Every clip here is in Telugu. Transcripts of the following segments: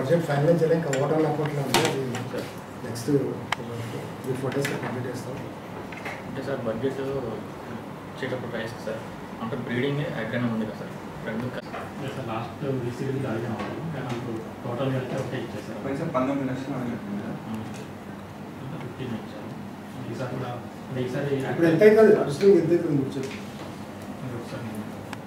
బడ్జెట్ ఫైనలైజ్ చేయడం ఇంకా ఓటర్ అకౌంట్లో ఉంది అది సార్ నెక్స్ట్ త్రీ ఫోర్ డేస్లో కంప్లీట్ చేస్తాం అంటే సార్ బడ్జెట్ వచ్చేటప్పుడు ప్రైస్ సార్ అంటే బ్రీడింగ్ ఎక్కడైనా ఉంది కదా సార్ రెండు క- సార్ లాస్ట్ రీసీవ్కి అడిగిన వాళ్ళు కానీ నాకు టోటల్ కలిపి ఒకటే ఇచ్చేసారు కొంచెం పంతొమ్మిది లక్షలు అడిగినట్టుంది కదా ఫిఫ్టీన్ ఇచ్చారు ఈసారి కూడా అంటే ఈసారి ఇప్పుడు ఎంత అవుతుంది అడిషనల్ ఎంత అవుతుంది మీరు చెప్పు. మీరు ఒకసారి నేను-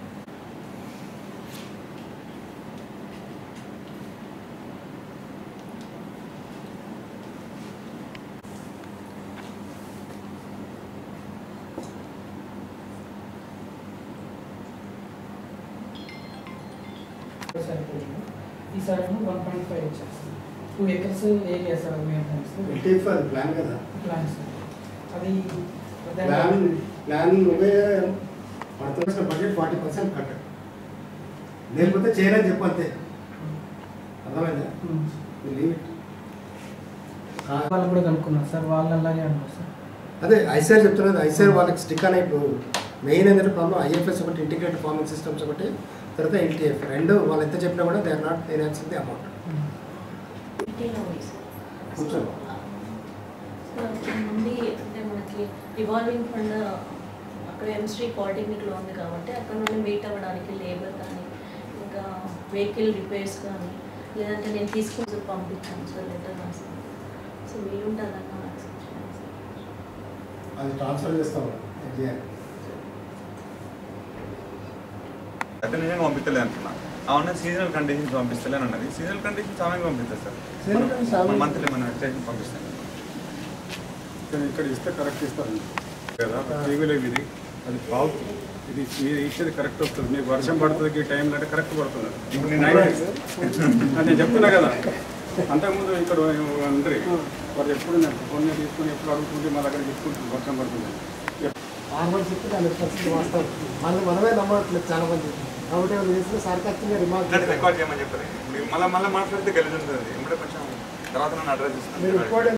సరిపోయింది ఈసారి వన్ పాయింట్ ఫైవ్ వచ్చేస్తుంది two acres area sir maintenance LTF అది ప్లాన్ కదా ప్లాన్స్ అది ప్లాన్ ప్లాన్ నువ్వే పడుతున్న బడ్జెట్ ఫార్టీ పర్సెంట్ కట్ లేకపోతే చేయలేని చెప్పు అంతే అర్థమైందా లీవ్ ఇట్ వాళ్ళు కూడా కనుక్కున్నారు సార్ వాళ్ళు అలాగే అన్నారు సార్ అదే ఐసీఆర్ చెప్తున్నది ఐసీఆర్ వాళ్ళకి స్టిక్ అనే ఇప్పుడు మెయిన్ ఏంటంటే ప్రాబ్లం ఐఎఫ్ఎస్ ఒకటి ఇంటిగ్రేటెడ్ ఫార్మింగ్ సిస్టమ్స్ ఒకటి తర్వాత ఎల్టీఎఫ్ రెండు వాళ్ళు ఎంత చెప్పినా కూడా they are not financing the amount కూర్చో నుండి అంటే మనకి రివాల్వింగ్ ఫండ్ అక్కడ ఎంశ్రీ పాలిటెక్నిక్లో ఉంది కాబట్టి అక్కడ నుండి మీట్ అవ్వడానికి లేబర్ కానీ ఇంకా వెహికల్ రిపేర్స్ కానీ లేదంటే నేను తీసుకుని పంపించాను సార్ లెటర్ రాసాను సో వీలుంటే అలాగా యాక్సెప్ట్ చేయండి సార్ అది ట్రాన్స్ఫర్ చేస్తాం ఎన్టీఆర్ అయితే నేను పంపించలే అనుకున్నా అవునా సీజనల్ కండిషన్స్ పంపిస్తలే అని అన్నది సీజనల్ కండిషన్స్ ఆమె పంపిస్తారు సార్ Seasonal conditions ఆమె- మంత్లీ మన వెబ్సైట్ పంపిస్తాను కానీ ఇక్కడ ఇస్తే కరెక్ట్ ఇస్తారు కదా టీవీలో ఇది అది బాగు ఇది మీరు ఇచ్చేది కరెక్ట్ వస్తుంది మీకు వర్షం పడుతుంది ఈ టైంలో అంటే కరెక్ట్ పడుతుంది ఇప్పుడు నేను అది నేను చెప్తున్నా కదా అంతకుముందు ఇక్కడ ఉండ్రి వారు ఎప్పుడు నేను ఫోన్ తీసుకుని ఎప్పుడు అడుగుతుంటే మా దగ్గర చెప్పుకుంటుంది వర్షం పడుతుంది నార్మల్ చెప్తే దాని పరిస్థితి వాస్తవం మళ్ళీ మనమే నమ్మట్లేదు చాలా మంది కాబట్టి వాళ్ళు చేసిన సార్కాస్టింగ్ రిమార్క్ రికార్డ్ చేయమని చెప్పారు మళ్ళీ మళ్ళీ మాట్లాడితే గెలిచి ఉంటుంది ఇప్పుడే కొంచెం తర్వాత నన్ను అడ్రస్ మీరు ఇస్తాను రికార్డ్